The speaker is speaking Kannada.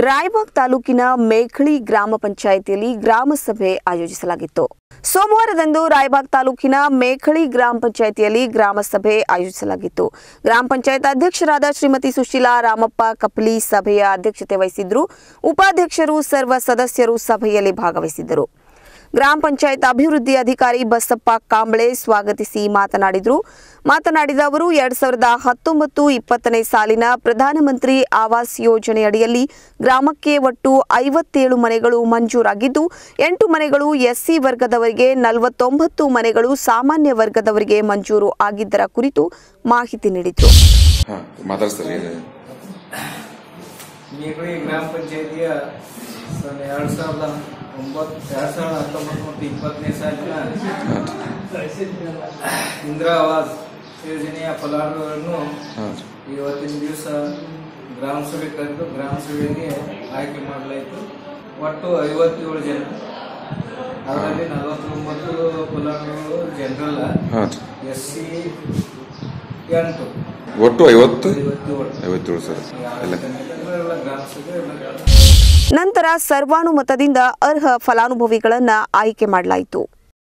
ರಾಯಬಾಗ್ ತಾಲೂಕಿನ ಮೇಖಳಿ ಗ್ರಾಮ ಪಂಚಾಯಿತಿಯಲ್ಲಿ ಗ್ರಾಮ ಸಭೆ ಆಯೋಜಿಸಲಾಗಿತ್ತು ಸೋಮವಾರದಂದು ರಾಯಬಾಗ್ ತಾಲೂಕಿನ ಮೇಖಳಿ ಗ್ರಾಮ ಪಂಚಾಯಿತಿಯಲ್ಲಿ ಗ್ರಾಮ ಸಭೆ ಆಯೋಜಿಸಲಾಗಿತ್ತು ಗ್ರಾಮ ಪಂಚಾಯತ್ ಅಧ್ಯಕ್ಷರಾದ ಶ್ರೀಮತಿ ಸುಶೀಲಾ ರಾಮಪ್ಪ ಕಪ್ಲಿ ಸಭೆಯ ಅಧ್ಯಕ್ಷತೆ ವಹಿಸಿದ್ರು ಉಪಾಧ್ಯಕ್ಷರು ಸರ್ವ ಸದಸ್ಯರು ಸಭೆಯಲ್ಲಿ ಭಾಗವಹಿಸಿದ್ದರು ಗ್ರಾಮ ಪಂಚಾಯತ್ ಅಭಿವೃದ್ಧಿ ಅಧಿಕಾರಿ ಬಸಪ್ಪ ಕಾಂಬಳೆ ಸ್ವಾಗತಿಸಿ ಮಾತನಾಡಿದರು ಮಾತನಾಡಿದ ಅವರು ಎರಡ್ ಸಾವಿರದ ಹತ್ತೊಂಬತ್ತು ಇಪ್ಪತ್ತನೇ ಸಾಲಿನ ಪ್ರಧಾನಮಂತ್ರಿ ಆವಾಸ್ ಯೋಜನೆಯಡಿಯಲ್ಲಿ ಗ್ರಾಮಕ್ಕೆ ಒಟ್ಟು ಐವತ್ತೇಳು ಮನೆಗಳು ಮಂಜೂರಾಗಿದ್ದು ಎಂಟು ಮನೆಗಳು ಎಸ್ಸಿ ವರ್ಗದವರಿಗೆ ನಲವತ್ತೊಂಬತ್ತು ಮನೆಗಳು ಸಾಮಾನ್ಯ ವರ್ಗದವರಿಗೆ ಮಂಜೂರು ಆಗಿದ್ದರ ಕುರಿತು ಮಾಹಿತಿ ನೀಡಿದರು ಹಾಂ ಮಾತಾಡ್ಸ್ತಾರೆ ಏನು ಮೇಕಳಿ ಗ್ರಾಮ ಪಂಚಾಯತಿಯ ಸನ್ ಎರಡು ಸಾವಿರದ ಒಂಬತ್ತು ಎರಡು ಸಾವಿರದ ಹತ್ತೊಂಬತ್ತು ಮತ್ತು ಇಪ್ಪತ್ತನೇ ಸಾಲಿನ ಇಂದಿರಾ ಆವಾಸ್ ಯೋಜನೆಯ ಫಲಾನುಭವಿಗಳನ್ನು ಹಾಂ ಇವತ್ತಿನ ದಿವಸ ಗ್ರಾಮ ಸಭೆ ಕರೆದು ಗ್ರಾಮ ಸಭೆಗೆ ಆಯ್ಕೆ ಮಾಡಲಾಯಿತು ಒಟ್ಟು ಐವತ್ತೇಳು ಜನ ಅದರಲ್ಲಿ ನಲವತ್ತೊಂಬತ್ತು ಫಲಾನುಭವಿಗಳು ಜನರಲ್ ಹಾಂ ಎಸ್ ಸಿ ಎಂಟು ಒಟ್ಟು ಐವತ್ತು ಐವತ್ತೇಳು ಐವತ್ತೇಳು ಸರ್ ಎಲ್ಲ ಎಲ್ಲ ಗ್ರಾಮ ಸಭೆ ಎಲ್ಲ ನಂತರ ಸರ್ವಾನುಮತದಿಂದ ಅರ್ಹ ಫಲಾನುಭವಿಗಳನ್ನ ಆಯ್ಕೆ ಮಾಡಲಾಯಿತು